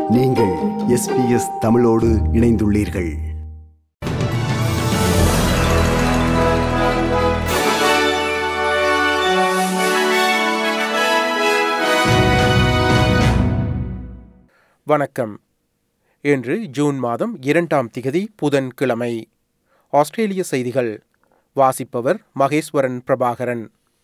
நீங்கள் எஸ்பிஎஸ் தமிழோடு இணைந்துள்ளீர்கள் வணக்கம் இன்று ஜூன் மாதம் இரண்டாம் திகதி புதன்கிழமை ஆஸ்திரேலிய செய்திகள் வாசிப்பவர் மகேஸ்வரன் பிரபாகரன்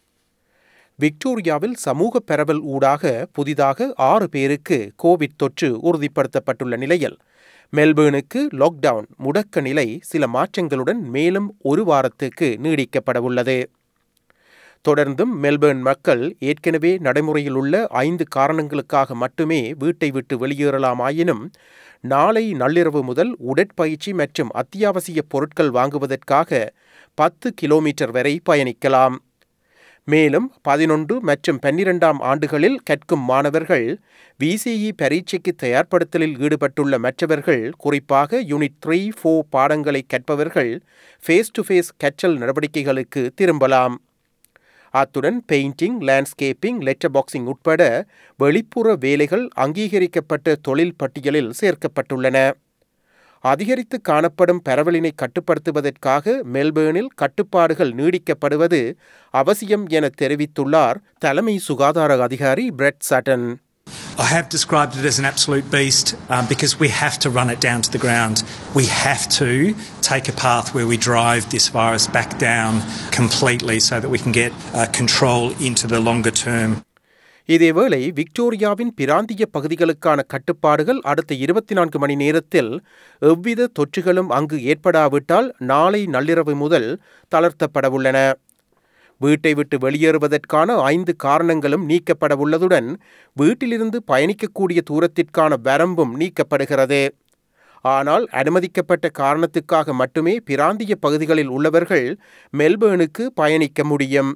விக்டோரியாவில் சமூக பரவல் ஊடாக புதிதாக ஆறு பேருக்கு கோவிட் தொற்று உறுதிப்படுத்தப்பட்டுள்ள நிலையில் மெல்பேர்னுக்கு லாக்டவுன் முடக்க நிலை சில மாற்றங்களுடன் மேலும் ஒரு வாரத்துக்கு நீடிக்கப்படவுள்ளது தொடர்ந்தும் மெல்பேர்ன் மக்கள் ஏற்கனவே நடைமுறையில் உள்ள ஐந்து காரணங்களுக்காக மட்டுமே வீட்டை விட்டு வெளியேறலாமாயினும் நாளை நள்ளிரவு முதல் உடற்பயிற்சி மற்றும் அத்தியாவசிய பொருட்கள் வாங்குவதற்காக பத்து கிலோமீட்டர் வரை பயணிக்கலாம் மேலும் பதினொன்று மற்றும் பன்னிரெண்டாம் ஆண்டுகளில் கற்கும் மாணவர்கள் விசிஇ பரீட்சைக்கு தயார்படுத்தலில் ஈடுபட்டுள்ள மற்றவர்கள் குறிப்பாக யூனிட் த்ரீ ஃபோர் பாடங்களை கற்பவர்கள் ஃபேஸ் டு ஃபேஸ் கற்றல் நடவடிக்கைகளுக்கு திரும்பலாம் அத்துடன் பெயிண்டிங் லேண்ட்ஸ்கேப்பிங் லெட்டர் பாக்ஸிங் உட்பட வெளிப்புற வேலைகள் அங்கீகரிக்கப்பட்ட தொழில் பட்டியலில் சேர்க்கப்பட்டுள்ளன அதிகரித்து காணப்படும் பரவலினை கட்டுப்படுத்துவதற்காக மெல்பேர்னில் கட்டுப்பாடுகள் நீடிக்கப்படுவது அவசியம் என தெரிவித்துள்ளார் தலைமை சுகாதார அதிகாரி பிரெட் சட்டன் I have described it as an absolute beast um, because we have to run it down to the ground. We have to take a path where we drive this virus back down completely so that we can get uh, control into the longer term. இதேவேளை விக்டோரியாவின் பிராந்திய பகுதிகளுக்கான கட்டுப்பாடுகள் அடுத்த இருபத்தி நான்கு மணி நேரத்தில் எவ்வித தொற்றுகளும் அங்கு ஏற்படாவிட்டால் நாளை நள்ளிரவு முதல் தளர்த்தப்படவுள்ளன வீட்டை விட்டு வெளியேறுவதற்கான ஐந்து காரணங்களும் நீக்கப்படவுள்ளதுடன் வீட்டிலிருந்து பயணிக்கக்கூடிய தூரத்திற்கான வரம்பும் நீக்கப்படுகிறது ஆனால் அனுமதிக்கப்பட்ட காரணத்துக்காக மட்டுமே பிராந்திய பகுதிகளில் உள்ளவர்கள் மெல்பேர்னுக்கு பயணிக்க முடியும்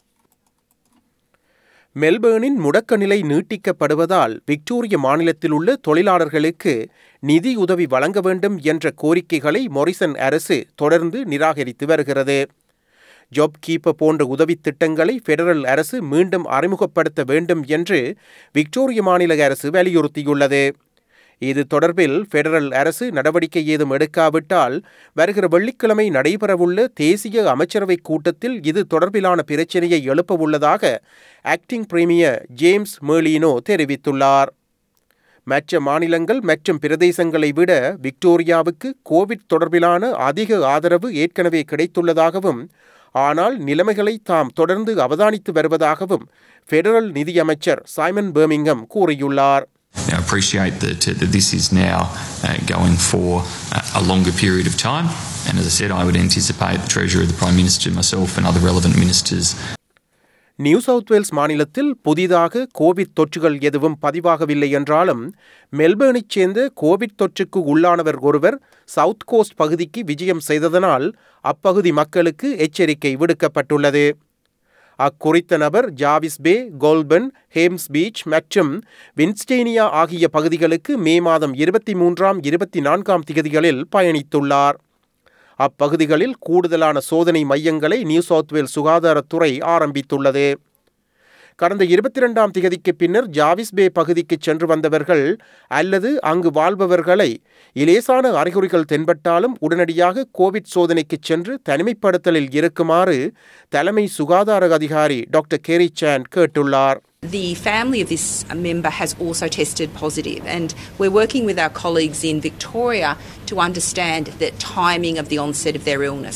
மெல்பேர்னின் முடக்க நிலை நீட்டிக்கப்படுவதால் விக்டோரிய மாநிலத்தில் உள்ள தொழிலாளர்களுக்கு நிதி உதவி வழங்க வேண்டும் என்ற கோரிக்கைகளை மொரிசன் அரசு தொடர்ந்து நிராகரித்து வருகிறது ஜாப் கீப்பர் போன்ற உதவி திட்டங்களை பெடரல் அரசு மீண்டும் அறிமுகப்படுத்த வேண்டும் என்று விக்டோரிய மாநில அரசு வலியுறுத்தியுள்ளது இது தொடர்பில் பெடரல் அரசு நடவடிக்கை ஏதும் எடுக்காவிட்டால் வருகிற வெள்ளிக்கிழமை நடைபெறவுள்ள தேசிய அமைச்சரவை கூட்டத்தில் இது தொடர்பிலான பிரச்சினையை எழுப்பவுள்ளதாக ஆக்டிங் பிரீமியர் ஜேம்ஸ் மேலினோ தெரிவித்துள்ளார் மற்ற மாநிலங்கள் மற்றும் பிரதேசங்களை விட விக்டோரியாவுக்கு கோவிட் தொடர்பிலான அதிக ஆதரவு ஏற்கனவே கிடைத்துள்ளதாகவும் ஆனால் நிலைமைகளை தாம் தொடர்ந்து அவதானித்து வருவதாகவும் பெடரல் நிதியமைச்சர் சைமன் பெர்மிங்கம் கூறியுள்ளார் I appreciate that, uh, that this is now uh, going for uh, a longer period of time. And as I said, I would anticipate the Treasurer, the Prime Minister, myself, and other relevant ministers New South Wales மாநிலத்தில் புதிதாக Covid தொற்றுகள் எதுவும் பதிவாகவில்லை என்றாலும் மெல்பேர்னைச் சேர்ந்த Covid தொற்றுக்கு உள்ளானவர் ஒருவர் south cost பகுதிக்கு விஜயம் செய்ததனால் அப்பகுதி மக்களுக்கு எச்சரிக்கை விடுக்கப்பட்டுள்ளது அக்குறித்த நபர் ஜாவிஸ் பே கோல்பன் ஹேம்ஸ் பீச் மற்றும் வின்ஸ்டேனியா ஆகிய பகுதிகளுக்கு மே மாதம் இருபத்தி மூன்றாம் இருபத்தி நான்காம் திகதிகளில் பயணித்துள்ளார் அப்பகுதிகளில் கூடுதலான சோதனை மையங்களை நியூ சவுத் வேல் சுகாதாரத்துறை ஆரம்பித்துள்ளது கடந்த இருபத்தி ரெண்டாம் திகதிக்கு பின்னர் ஜாவிஸ் பே பகுதிக்கு சென்று வந்தவர்கள் அல்லது அங்கு வாழ்பவர்களை இலேசான அறிகுறிகள் தென்பட்டாலும் உடனடியாக கோவிட் சோதனைக்கு சென்று தனிமைப்படுத்தலில் இருக்குமாறு தலைமை சுகாதார அதிகாரி டாக்டர் கேரி சான் கேட்டுள்ளார் The family of this member has also tested positive, and we're working with our colleagues in Victoria to understand the timing of the onset of their illness.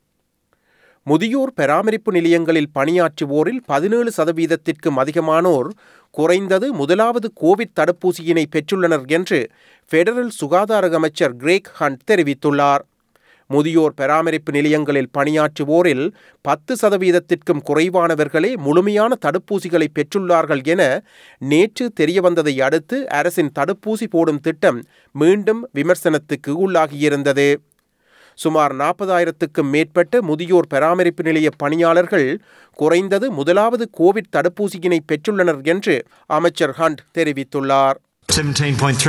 முதியோர் பராமரிப்பு நிலையங்களில் பணியாற்றுவோரில் பதினேழு சதவீதத்திற்கும் அதிகமானோர் குறைந்தது முதலாவது கோவிட் தடுப்பூசியினை பெற்றுள்ளனர் என்று பெடரல் சுகாதார அமைச்சர் கிரேக் ஹண்ட் தெரிவித்துள்ளார் முதியோர் பராமரிப்பு நிலையங்களில் பணியாற்றுவோரில் பத்து சதவீதத்திற்கும் குறைவானவர்களே முழுமையான தடுப்பூசிகளை பெற்றுள்ளார்கள் என நேற்று தெரியவந்ததை அடுத்து அரசின் தடுப்பூசி போடும் திட்டம் மீண்டும் விமர்சனத்துக்கு உள்ளாகியிருந்தது சுமார் நாற்பதாயிரத்துக்கும் மேற்பட்ட முதியோர் பராமரிப்பு நிலைய பணியாளர்கள் குறைந்தது முதலாவது கோவிட் தடுப்பூசியினை பெற்றுள்ளனர் என்று அமைச்சர் ஹண்ட் தெரிவித்துள்ளார்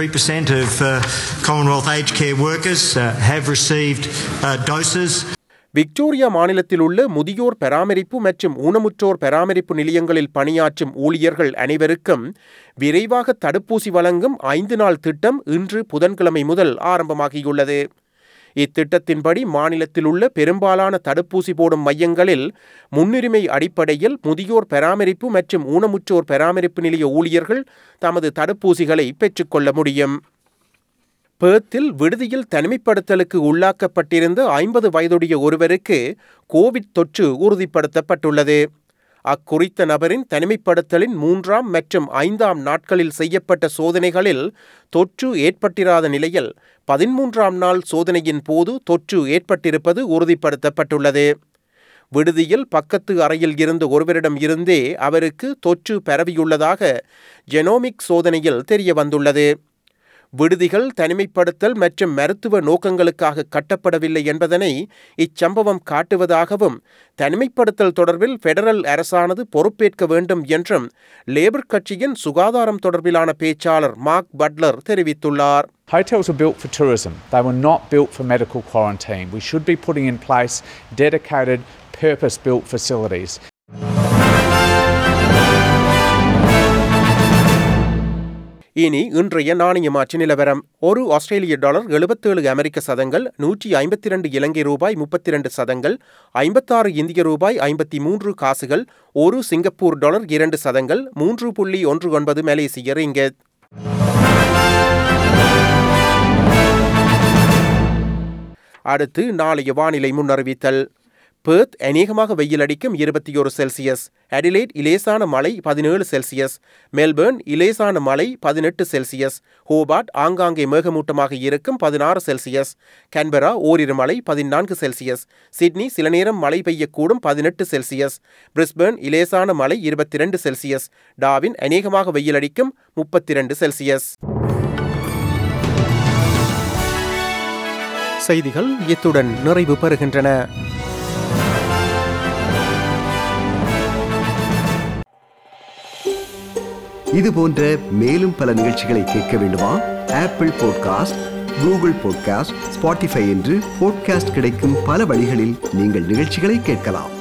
17.3% of uh, Commonwealth aged care workers uh, have received uh, doses. Victoria மாநிலத்தில் உள்ள முதியோர் பராமரிப்பு மற்றும் ஊனமுற்றோர் பராமரிப்பு நிலையங்களில் பணியாற்றும் ஊழியர்கள் அனைவருக்கும் விரைவாக தடுப்பூசி வழங்கும் ஐந்து நாள் திட்டம் இன்று புதன்கிழமை முதல் ஆரம்பமாகியுள்ளது இத்திட்டத்தின்படி மாநிலத்தில் உள்ள பெரும்பாலான தடுப்பூசி போடும் மையங்களில் முன்னுரிமை அடிப்படையில் முதியோர் பராமரிப்பு மற்றும் ஊனமுற்றோர் பராமரிப்பு நிலைய ஊழியர்கள் தமது தடுப்பூசிகளை பெற்றுக்கொள்ள முடியும் பேர்த்தில் விடுதியில் தனிமைப்படுத்தலுக்கு உள்ளாக்கப்பட்டிருந்த ஐம்பது வயதுடைய ஒருவருக்கு கோவிட் தொற்று உறுதிப்படுத்தப்பட்டுள்ளது அக்குறித்த நபரின் தனிமைப்படுத்தலின் மூன்றாம் மற்றும் ஐந்தாம் நாட்களில் செய்யப்பட்ட சோதனைகளில் தொற்று ஏற்பட்டிராத நிலையில் பதிமூன்றாம் நாள் சோதனையின் போது தொற்று ஏற்பட்டிருப்பது உறுதிப்படுத்தப்பட்டுள்ளது விடுதியில் பக்கத்து அறையில் இருந்த ஒருவரிடம் இருந்தே அவருக்கு தொற்று பரவியுள்ளதாக ஜெனோமிக் சோதனையில் தெரிய வந்துள்ளது விடுதிகள் தனிமைப்படுத்தல் மற்றும் மருத்துவ நோக்கங்களுக்காக கட்டப்படவில்லை என்பதனை இச்சம்பவம் காட்டுவதாகவும் தனிமைப்படுத்தல் தொடர்பில் பெடரல் அரசானது பொறுப்பேற்க வேண்டும் என்றும் லேபர் கட்சியின் சுகாதாரம் தொடர்பிலான பேச்சாளர் மார்க் பட்லர் தெரிவித்துள்ளார் Hotels are built for tourism. They were not built for medical quarantine. We should be putting in place dedicated, purpose built facilities. இனி இன்றைய நாணய மாற்று நிலவரம் ஒரு ஆஸ்திரேலிய டாலர் எழுபத்தேழு அமெரிக்க சதங்கள் நூற்றி ஐம்பத்தி இரண்டு இலங்கை ரூபாய் முப்பத்தி இரண்டு சதங்கள் ஐம்பத்தாறு இந்திய ரூபாய் ஐம்பத்தி மூன்று காசுகள் ஒரு சிங்கப்பூர் டாலர் இரண்டு சதங்கள் மூன்று புள்ளி ஒன்று ஒன்பது மலேசிய ரிங்கெட் அடுத்து நாளைய வானிலை முன்னறிவித்தல் பேர்த் அநேகமாக வெயில் அடிக்கும் இருபத்தி ஒரு செல்சியஸ் அடிலைட் இலேசான மழை பதினேழு செல்சியஸ் மெல்பேர்ன் இலேசான மழை பதினெட்டு செல்சியஸ் ஹோபார்ட் ஆங்காங்கே மேகமூட்டமாக இருக்கும் பதினாறு செல்சியஸ் கேன்பரா ஓரிரு மழை பதினான்கு செல்சியஸ் சிட்னி சில நேரம் மழை பெய்யக்கூடும் பதினெட்டு செல்சியஸ் பிரிஸ்பேர்ன் இலேசான மழை இருபத்தி ரெண்டு செல்சியஸ் டாவின் அநேகமாக வெயில் அடிக்கும் முப்பத்தி ரெண்டு செல்சியஸ் செய்திகள் இத்துடன் நிறைவு பெறுகின்றன இது போன்ற மேலும் பல நிகழ்ச்சிகளை கேட்க வேண்டுமா Apple podcast Google podcast Spotify என்று பாட்காஸ்ட் கிடைக்கும் பல வழிகளில் நீங்கள் நிகழ்ச்சிகளை கேட்கலாம்